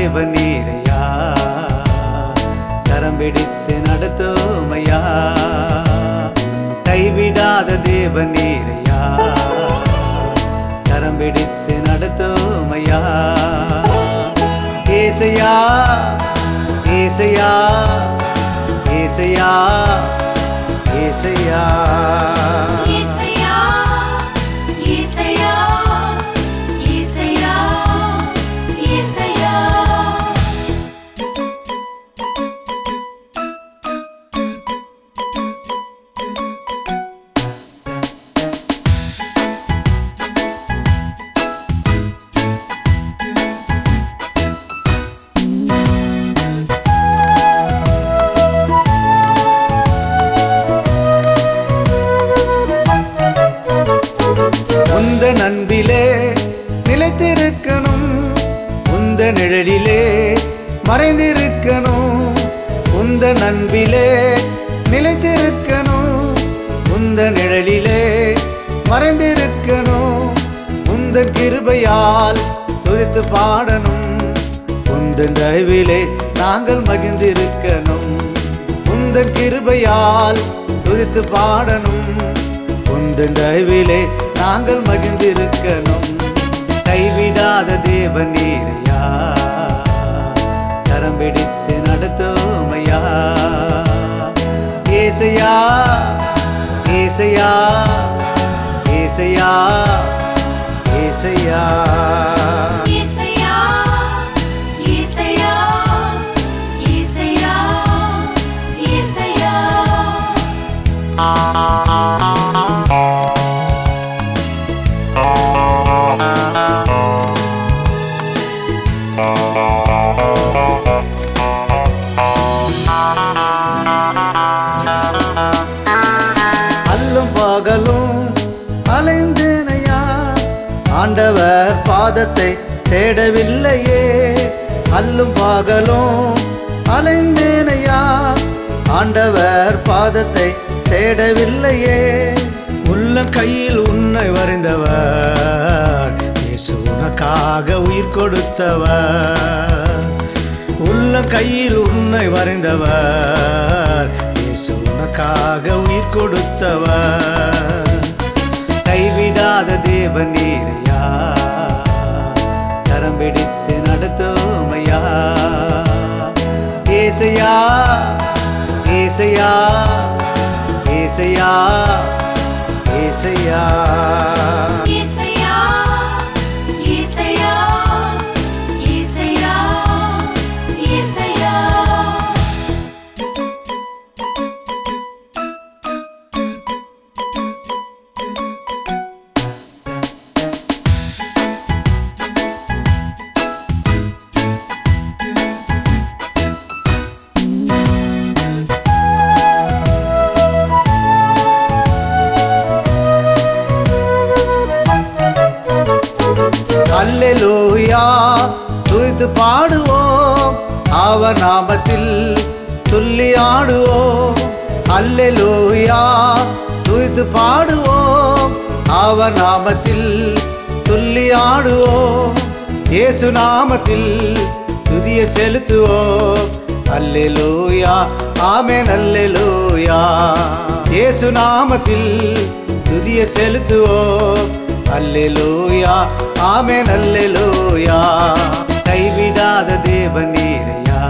தேவன் நீரையா கரம் பிடித்து நடத்துமையா கைவிடாத தேவன் நீரையா கரம் பிடித்து நடத்துமையா ஏசையா ஏசையா ஏசையா ஏசையா இசையா இசையா இசையா இசையா உந்த நண்பிலே நிலைத்திருக்கணும் உந்த நிழலிலே மறைந்திருக்கணும் உந்த நண்பிலே நிலைத்திருக்கணும் உந்த நிழலிலே மறைந்திருக்கணும் உந்த கிருபையால் துதித்து பாடணும் உந்தன் தயவிலே நாங்கள் மகிழ்ந்திருக்கணும் உந்தன் கிருபையால் துதித்து பாடணும் உந்தன் தயவிலே நாங்கள் மகிழ்ந்திருக்கணும் கைவிடாத தேவன் நீரையா கரம் பிடித்து நடத்துமையா ஏசையா ஏசையா ஏசையா ஏசையா இசையா இசையா இசையா இசையா அல்லும் பகலும் அலைந்தேனையா ஆண்டவர் பாதத்தை தேடவில்லையே அல்லும் பகலும் அலைந்தேனையா ஆண்டவர் பாதத்தை தேடவில்லையே உள்ள கையில் உன்னை வரைந்தவர் இயேசு உனக்காக உயிர் கொடுத்தவர் உள்ள கையில் உன்னை வரைந்தவர் இயேசு உனக்காக உயிர் கொடுத்தவர் கைவிடாத தேவன் நீரையா கரம் பிடித்து நடத்துமையா ஏசையா ஏசையா ஏசையா ஏசையா இசையா இசையா இசையா இசையா அல்லேலூயா துய்த்து பாடுவோம் அவர் நாமத்தில் துள்ளி ஆடுவோம் அல்லேலூயா துய்த்து பாடுவோம் அவர் நாமத்தில் துள்ளி ஆடுவோம் இயேசு நாமத்தில் துதிய செலுத்துவோம் அல்லேலூயா ஆமென் அல்லேலூயா இயேசு நாமத்தில் துதிய செலுத்துவோம் அல்லேலூயா ஆமென் அல்லேலூயா கைவிடாத தேவன் நீரையா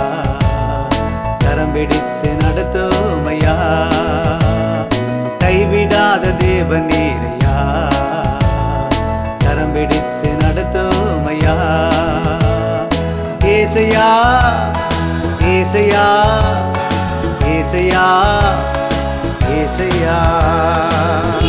கரம் பிடித்து நடத்துமையா கைவிடாத தேவன் நீரையா கரம் பிடித்து நடத்துமையா ஏசையா ஏசையா ஏசையா ஏசையா